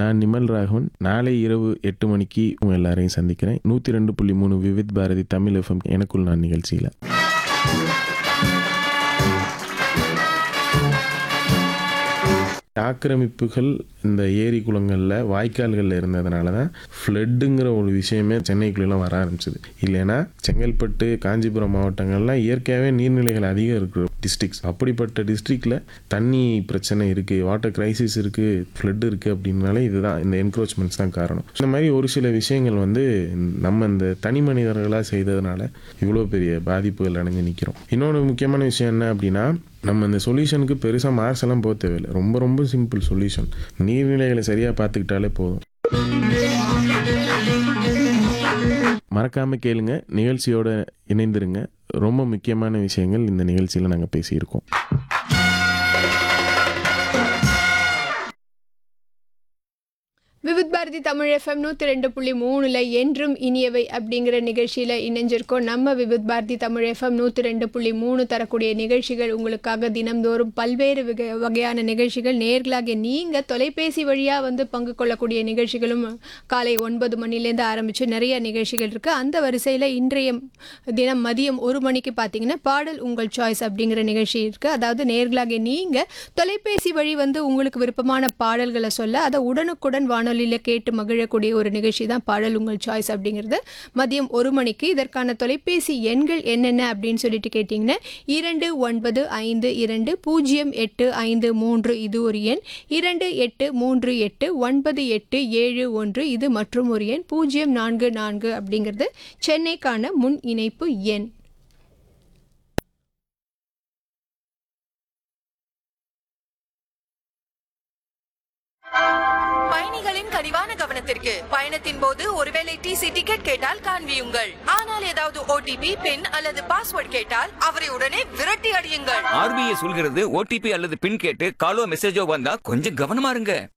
நான் நிமல் ராகவன் நாளை இரவு எட்டு மணிக்கு உங்க எல்லாரையும் சந்திக்கிறேன் நூற்றி ரெண்டு புள்ளி மூணு விவித் பாரதி தமிழ் எஃப்எம் எனக்குள் நான் நிகழ்ச்சியில் ஆக்கிரமிப்புகள் இந்த ஏரி குளங்களில் வாய்க்கால்களில் இருந்ததுனால தான் ஃப்ளட்டுங்கிற ஒரு விஷயமே சென்னைக்குள்ளெல்லாம் வர ஆரம்பிச்சது இல்லைன்னா செங்கல்பட்டு காஞ்சிபுரம் மாவட்டங்கள்லாம் இயற்கையாகவே நீர்நிலைகள் அதிகம் இருக்கிற டிஸ்ட்ரிக்ஸ் அப்படிப்பட்ட டிஸ்ட்ரிக்டில் தண்ணி பிரச்சனை இருக்குது வாட்டர் கிரைசிஸ் இருக்குது ஃப்ளட் இருக்குது அப்படின்னாலே இதுதான் இந்த என்க்ரோச்மெண்ட்ஸ் தான் காரணம் இந்த மாதிரி ஒரு சில விஷயங்கள் வந்து நம்ம இந்த தனி மனிதர்களாக செய்ததுனால இவ்வளோ பெரிய பாதிப்புகள் அடைஞ்சு நிற்கிறோம் இன்னொன்று முக்கியமான விஷயம் என்ன அப்படின்னா நம்ம இந்த சொல்யூஷனுக்கு பெருசாக மார்க்ஸ் எல்லாம் போக தேவையில்லை ரொம்ப ரொம்ப சிம்பிள் சொல்யூஷன் நீர்நிலைகளை சரியாக பார்த்துக்கிட்டாலே போதும் மறக்காம கேளுங்க நிகழ்ச்சியோட இணைந்திருங்க ரொம்ப முக்கியமான விஷயங்கள் இந்த நிகழ்ச்சியில் நாங்கள் பேசியிருக்கோம் விவித் பாரதி தமிழ் எஃப்எம் நூற்றி ரெண்டு புள்ளி மூணில் என்றும் இனியவை அப்படிங்கிற நிகழ்ச்சியில் இணைஞ்சிருக்கோம் நம்ம விவித் பாரதி தமிழ் எஃப்எம் நூற்றி ரெண்டு புள்ளி மூணு தரக்கூடிய நிகழ்ச்சிகள் உங்களுக்காக தினம்தோறும் பல்வேறு வகை வகையான நிகழ்ச்சிகள் நேர்களாகிய நீங்கள் தொலைபேசி வழியாக வந்து பங்கு கொள்ளக்கூடிய நிகழ்ச்சிகளும் காலை ஒன்பது மணிலேருந்து ஆரம்பித்து நிறைய நிகழ்ச்சிகள் இருக்குது அந்த வரிசையில் இன்றைய தினம் மதியம் ஒரு மணிக்கு பார்த்தீங்கன்னா பாடல் உங்கள் சாய்ஸ் அப்படிங்கிற நிகழ்ச்சி இருக்குது அதாவது நேர்களாகிய நீங்கள் தொலைபேசி வழி வந்து உங்களுக்கு விருப்பமான பாடல்களை சொல்ல அதை உடனுக்குடன் வானொலியில் கேட்டு மகிழக்கூடிய ஒரு நிகழ்ச்சி தான் பாடல் உங்கள் சாய்ஸ் அப்படிங்கிறது மதியம் ஒரு மணிக்கு இதற்கான தொலைபேசி எண்கள் என்னென்ன அப்படின்னு சொல்லிட்டு கேட்டிங்கன்னா இரண்டு ஒன்பது ஐந்து இரண்டு பூஜ்ஜியம் எட்டு ஐந்து மூன்று இது ஒரு எண் இரண்டு எட்டு மூன்று எட்டு ஒன்பது எட்டு ஏழு ஒன்று இது மற்றும் ஒரு எண் பூஜ்ஜியம் நான்கு நான்கு அப்படிங்கிறது சென்னைக்கான முன் இணைப்பு எண் பயணிகளின் கனிவான கவனத்திற்கு பயணத்தின் போது ஒருவேளை டிசி டிக்கெட் கேட்டால் காண்பியுங்கள் ஆனால் ஏதாவது ஓடிபி பின் அல்லது பாஸ்வேர்ட் கேட்டால் அவரை உடனே விரட்டி அடியுங்கள் ஆர்பிஐ சொல்கிறது ஓடிபி அல்லது பின் கேட்டு காலோ மெசேஜோ வந்தா கொஞ்சம் கவனமா இருங்க